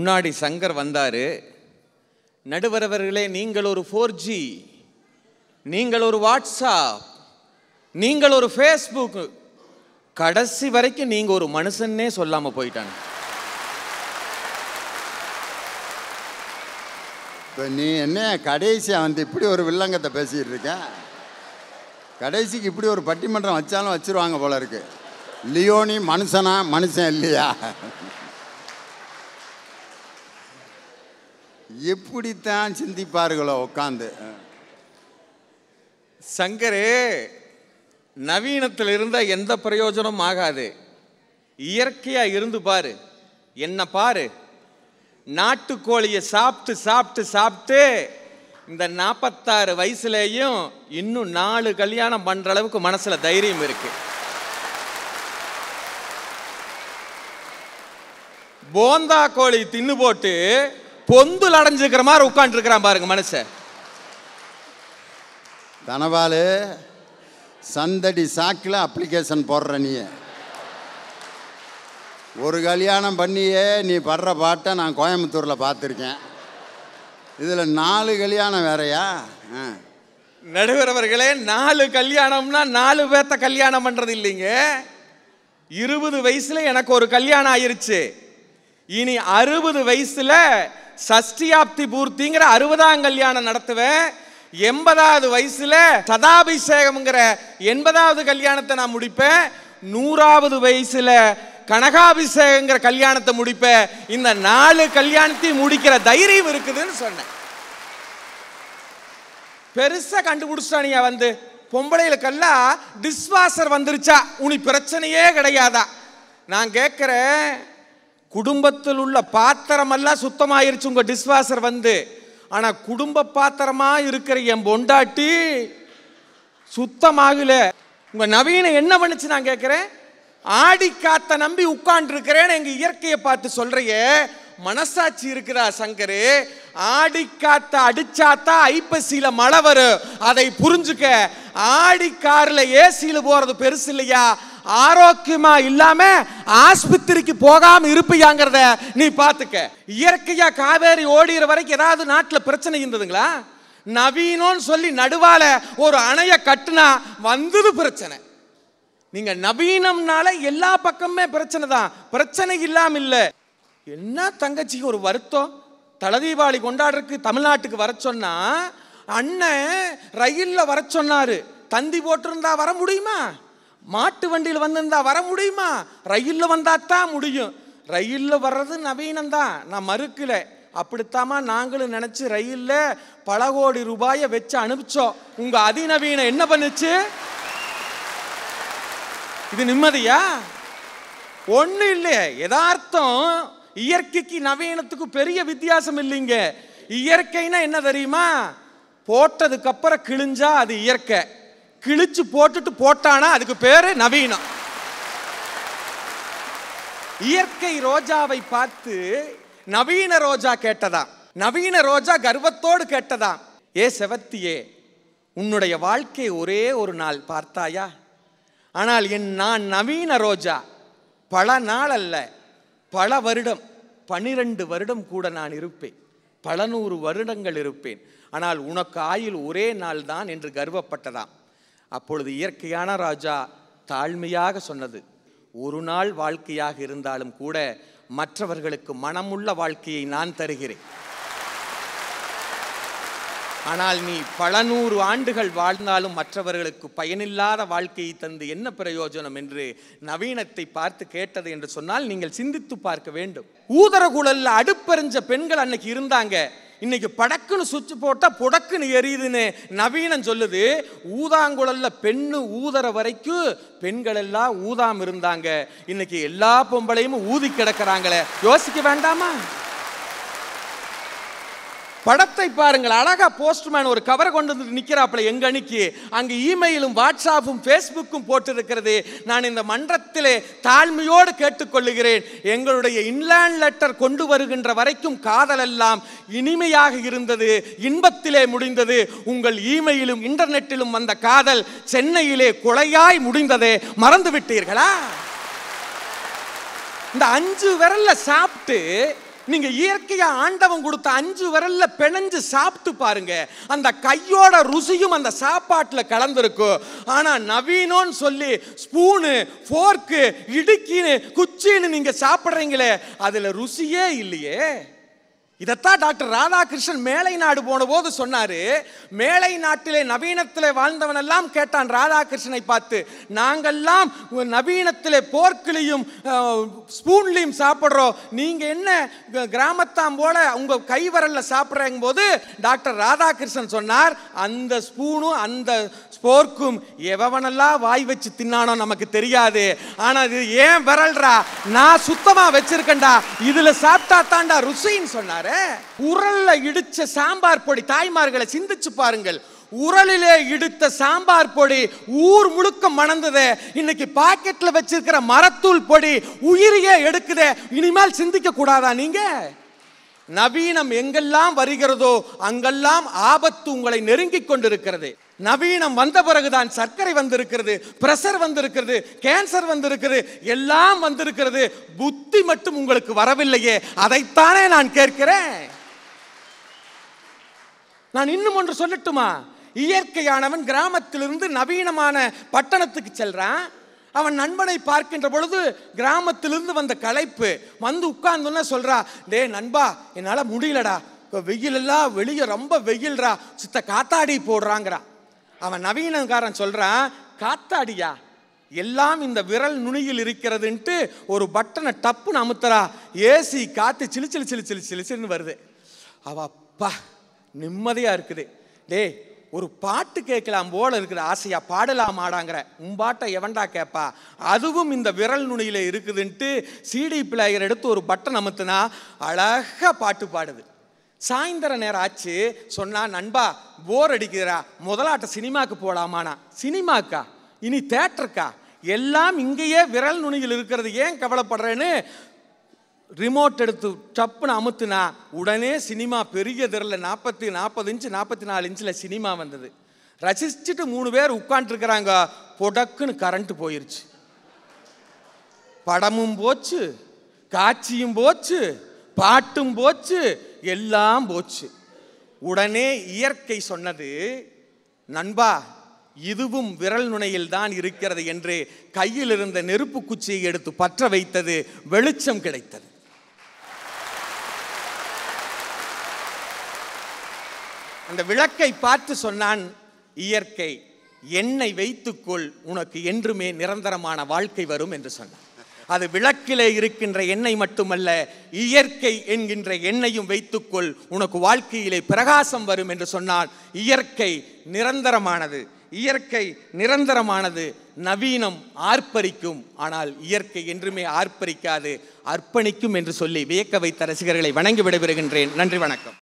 முன்னாடி சங்கர் வந்தாரு நடுவரவர்களே நீங்கள் ஒரு ஃபோர் ஜி நீங்கள் ஒரு வாட்ஸ்அப் நீங்கள் ஒரு ஃபேஸ்புக் கடைசி வரைக்கும் நீங்க ஒரு மனுஷன்னே சொல்லாம போயிட்டாங்க இப்போ நீ என்ன கடைசியாக வந்து இப்படி ஒரு வில்லங்கத்தை பேசிகிட்டு இருக்க கடைசிக்கு இப்படி ஒரு பட்டிமன்றம் வச்சாலும் வச்சிருவாங்க போல இருக்கு லியோனி மனுஷனா மனுஷன் இல்லையா எப்படித்தான் சிந்திப்பார்களோ உட்காந்து சங்கரே நவீனத்தில் இருந்த எந்த பிரயோஜனமும் ஆகாது இயற்கையா இருந்து பாரு என்ன பாரு நாட்டுக்கோழியை சாப்பிட்டு சாப்பிட்டு சாப்பிட்டு இந்த நாற்பத்தாறு வயசுலேயும் இன்னும் நாலு கல்யாணம் பண்ற அளவுக்கு மனசுல தைரியம் இருக்கு போந்தா கோழி தின்னு போட்டு பொந்துல அடைஞ்சுக்கிற மாதிரி உட்காந்துருக்கிறான் பாருங்க மனுஷன் தனபாலு சந்தடி சாக்கில் அப்ளிகேஷன் போடுற நீ ஒரு கல்யாணம் பண்ணியே நீ படுற பாட்டை நான் கோயம்புத்தூரில் பார்த்துருக்கேன் இதில் நாலு கல்யாணம் வேறயா ஆ நடுவர் அவர்களே நாலு கல்யாணம்னா நாலு பேர்த்த கல்யாணம் பண்றது இல்லைங்க இருபது வயசுல எனக்கு ஒரு கல்யாணம் ஆயிருச்சு இனி அறுபது வயசுல சஷ்டியாப்தி பூர்த்திங்கிற அறுபதாம் கல்யாணம் நடத்துவேன் எண்பதாவது வயசுல சதாபிஷேகம்ங்கிற எண்பதாவது கல்யாணத்தை நான் முடிப்பேன் நூறாவது வயசுல கனகாபிஷேகங்கிற கல்யாணத்தை முடிப்பேன் இந்த நாலு கல்யாணத்தையும் முடிக்கிற தைரியம் இருக்குதுன்னு சொன்னேன் பெருசா கண்டுபிடிச்சானியா வந்து பொம்பளைகளுக்கெல்லாம் டிஸ்வாசர் வந்துருச்சா உனி பிரச்சனையே கிடையாதா நான் கேட்குறேன் குடும்பத்தில் உள்ள பாத்திரமெல்லாம் சுத்தமாயிருச்சு உங்க டிஸ்வாசர் வந்து ஆனா குடும்ப பாத்திரமா இருக்கிற என் பொண்டாட்டி சுத்தமாகல உங்க நவீன என்ன பண்ணுச்சு நான் கேட்குறேன் ஆடி காத்த நம்பி உட்கார்ந்து எங்க இயற்கையை பார்த்து சொல்றியே மனசாட்சி இருக்குதா சங்கரு ஆடி காத்த அடிச்சாத்தா ஐப்பசியில மழை வரும் அதை புரிஞ்சுக்க ஆடி கார்ல ஏசியில போறது பெருசு இல்லையா ஆரோக்கியமா இல்லாம ஆஸ்பத்திரிக்கு போகாம இருப்பியாங்கிறத நீ பாத்துக்க இயற்கையா காவேரி ஓடிற வரைக்கும் ஏதாவது நாட்டுல பிரச்சனை இருந்ததுங்களா நவீனம்னு சொல்லி நடுவால ஒரு அணைய கட்டுனா வந்தது பிரச்சனை நீங்க நவீனம்னால எல்லா பக்கமே பிரச்சனை தான் பிரச்சனை இல்லாம இல்ல என்ன தங்கச்சிக்கு ஒரு வருத்தம் தலை தீபாவளி கொண்டாடுறதுக்கு தமிழ்நாட்டுக்கு வர சொன்னா அண்ணன் ரயில்ல வர சொன்னாரு தந்தி போட்டிருந்தா வர முடியுமா மாட்டு வண்டியில் வந்திருந்தா வர முடியுமா ரயில்ல வந்தா தான் முடியும் ரயில்ல வர்றது நவீனம் தான் நான் மறுக்கல அப்படித்தாம்மா நாங்களும் நினைச்சு ரயில்ல பல கோடி ரூபாயை வச்சு அனுப்பிச்சோம் உங்க அதிநவீனம் என்ன பண்ணுச்சு இது நிம்மதியா ஒண்ணு இல்லையே யதார்த்தம் இயற்கைக்கு நவீனத்துக்கு பெரிய வித்தியாசம் இல்லைங்க இயற்கைனா என்ன தெரியுமா போட்டதுக்கு அப்புறம் கிழிஞ்சா அது இயற்கை கிழிச்சு போட்டுட்டு போட்டானா அதுக்கு பேரு நவீனம் இயற்கை ரோஜாவை பார்த்து நவீன ரோஜா கேட்டதாம் நவீன ரோஜா கர்வத்தோடு கேட்டதாம் ஏ செவத்தியே உன்னுடைய வாழ்க்கை ஒரே ஒரு நாள் பார்த்தாயா ஆனால் என் நான் நவீன ரோஜா பல நாள் அல்ல பல வருடம் பனிரெண்டு வருடம் கூட நான் இருப்பேன் பல நூறு வருடங்கள் இருப்பேன் ஆனால் உனக்கு ஆயுள் ஒரே நாள் தான் என்று கர்வப்பட்டதாம் அப்பொழுது இயற்கையான ராஜா தாழ்மையாக சொன்னது ஒரு நாள் வாழ்க்கையாக இருந்தாலும் கூட மற்றவர்களுக்கு மனமுள்ள வாழ்க்கையை நான் தருகிறேன் ஆனால் நீ பல நூறு ஆண்டுகள் வாழ்ந்தாலும் மற்றவர்களுக்கு பயனில்லாத வாழ்க்கையை தந்து என்ன பிரயோஜனம் என்று நவீனத்தை பார்த்து கேட்டது என்று சொன்னால் நீங்கள் சிந்தித்து பார்க்க வேண்டும் ஊதரகுழல்ல அடுப்பெறிஞ்ச பெண்கள் அன்னைக்கு இருந்தாங்க இன்னைக்கு படக்குன்னு சுவிட்ச் போட்டா புடக்குன்னு எரியுதுன்னு நவீனம் சொல்லுது ஊதாங்குழல்ல பெண்ணு ஊதற வரைக்கும் பெண்கள் எல்லாம் ஊதாம இருந்தாங்க இன்னைக்கு எல்லா பொம்பளையும் ஊதி கிடக்குறாங்களே யோசிக்க வேண்டாமா படத்தை பாருங்கள் அழகா போஸ்ட்மேன் ஒரு கவரை கொண்டு வந்து நிக்கிறாப்புல எங்க அணிக்கு அங்க இமெயிலும் வாட்ஸ்அப்பும் ஃபேஸ்புக்கும் போட்டிருக்கிறது நான் இந்த மன்றத்திலே தாழ்மையோடு கேட்டுக்கொள்ளுகிறேன் எங்களுடைய இன்லேண்ட் லெட்டர் கொண்டு வருகின்ற வரைக்கும் காதல் எல்லாம் இனிமையாக இருந்தது இன்பத்திலே முடிந்தது உங்கள் இமெயிலும் இன்டர்நெட்டிலும் வந்த காதல் சென்னையிலே கொலையாய் முடிந்ததே மறந்து விட்டீர்களா இந்த அஞ்சு விரல்ல சாப்பிட்டு நீங்க இயற்கையா ஆண்டவன் கொடுத்த அஞ்சு விரல்ல பிணைஞ்சு சாப்பிட்டு பாருங்க அந்த கையோட ருசியும் அந்த சாப்பாட்டுல கலந்துருக்கும் ஆனா நவீனம்னு சொல்லி ஸ்பூனு ஃபோர்க்கு இடுக்கின்னு குச்சின்னு நீங்க சாப்பிட்றீங்களே அதுல ருசியே இல்லையே இதைத்தான் டாக்டர் ராதாகிருஷ்ணன் மேலை நாடு போன போது சொன்னாரு மேலை நாட்டிலே நவீனத்திலே வாழ்ந்தவன் எல்லாம் கேட்டான் ராதாகிருஷ்ணனை பார்த்து நாங்கெல்லாம் நவீனத்திலே போர்க்கிலையும் ஸ்பூன்லையும் சாப்பிட்றோம் நீங்க என்ன க- கிராமத்தாம் போல உங்க கைவரல்ல சாப்பிட்றங்க போது டாக்டர் ராதாகிருஷ்ணன் சொன்னார் அந்த ஸ்பூனும் அந்த ஸ்போர்க்கும் எவனெல்லாம் வாய் வச்சு தின்னானோ நமக்கு தெரியாது ஆனா இது ஏன் விரல்றா நான் சுத்தமா வச்சிருக்கேன்டா இதுல சாப்பிட்டா தாண்டா ருசின்னு சொன்னாரு உரல்ல இடிச்ச சாம்பார் பொடி தாய்மார்களை சிந்திச்சு பாருங்கள் உரலிலே இடித்த சாம்பார் பொடி ஊர் முழுக்க மணந்தது இன்னைக்கு பாக்கெட்ல வச்சிருக்கிற மரத்தூள் பொடி உயிரையே எடுக்குதே இனிமேல் சிந்திக்க கூடாதா நீங்க நவீனம் எங்கெல்லாம் வருகிறதோ அங்கெல்லாம் ஆபத்து உங்களை நெருங்கிக் கொண்டிருக்கிறது நவீனம் வந்த பிறகுதான் சர்க்கரை வந்திருக்கிறது பிரஷர் வந்திருக்கிறது கேன்சர் வந்திருக்கிறது எல்லாம் வந்திருக்கிறது புத்தி மட்டும் உங்களுக்கு வரவில்லையே அதைத்தானே நான் கேட்கிறேன் நான் இன்னும் ஒன்று சொல்லட்டுமா இயற்கையானவன் கிராமத்திலிருந்து நவீனமான பட்டணத்துக்கு செல்றான் அவன் நண்பனை பார்க்கின்ற பொழுது கிராமத்திலிருந்து வந்த களைப்பு வந்து உட்கார்ந்தோன்னே சொல்றா டேய் நண்பா என்னால் முடியலடா இப்போ வெயில் எல்லாம் வெளியே ரொம்ப வெயில்ரா சித்த காத்தாடி போடுறாங்கிறா அவன் நவீனக்காரன் சொல்றான் காத்தாடியா எல்லாம் இந்த விரல் நுனியில் இருக்கிறதுன்ட்டு ஒரு பட்டனை டப்புன்னு அமுத்துறா ஏசி காத்து சிலு சிலு சிலு சிலு சிலு சிலுன்னு வருது அவ அப்பா நிம்மதியா இருக்குது டேய் ஒரு பாட்டு கேட்கலாம் போல இருக்குது ஆசையா பாடலாம் ஆடாங்கிற உம்பாட்டை எவன்டா கேட்பா அதுவும் இந்த விரல் நுனியில இருக்குதுன்ட்டு சிடி பிளேயர் எடுத்து ஒரு பட்டன் அமுத்துனா அழகா பாட்டு பாடுது சாயந்தர நேரம் ஆச்சு சொன்னா நண்பா போர் அடிக்குதுடா முதலாட்ட சினிமாக்கு போலாமானா சினிமாக்கா இனி தேட்டருக்கா எல்லாம் இங்கேயே விரல் நுனியில் இருக்கிறது ஏன் கவலைப்படுறேன்னு ரிமோட் எடுத்து டப்புன்னு அமுத்துனா உடனே சினிமா பெரிய திரல நாற்பத்தி நாற்பது இன்ச்சு நாற்பத்தி நாலு இன்ச்சில் சினிமா வந்தது ரசிச்சுட்டு மூணு பேர் உட்காந்துருக்குறாங்க பொடக்குன்னு கரண்ட் போயிருச்சு படமும் போச்சு காட்சியும் போச்சு பாட்டும் போச்சு எல்லாம் போச்சு உடனே இயற்கை சொன்னது நண்பா இதுவும் விரல் நுனையில் தான் இருக்கிறது என்று கையில் இருந்த நெருப்பு குச்சியை எடுத்து பற்ற வைத்தது வெளிச்சம் கிடைத்தது அந்த விளக்கை பார்த்து சொன்னான் இயற்கை எண்ணெய் வைத்துக்கொள் உனக்கு என்றுமே நிரந்தரமான வாழ்க்கை வரும் என்று சொன்னான் அது விளக்கிலே இருக்கின்ற எண்ணெய் மட்டுமல்ல இயற்கை என்கின்ற எண்ணெயும் வைத்துக்கொள் உனக்கு வாழ்க்கையிலே பிரகாசம் வரும் என்று சொன்னால் இயற்கை நிரந்தரமானது இயற்கை நிரந்தரமானது நவீனம் ஆர்ப்பரிக்கும் ஆனால் இயற்கை என்றுமே ஆர்ப்பரிக்காது அர்ப்பணிக்கும் என்று சொல்லி வியக்க வைத்த ரசிகர்களை வணங்கி விடைபெறுகின்றேன் நன்றி வணக்கம்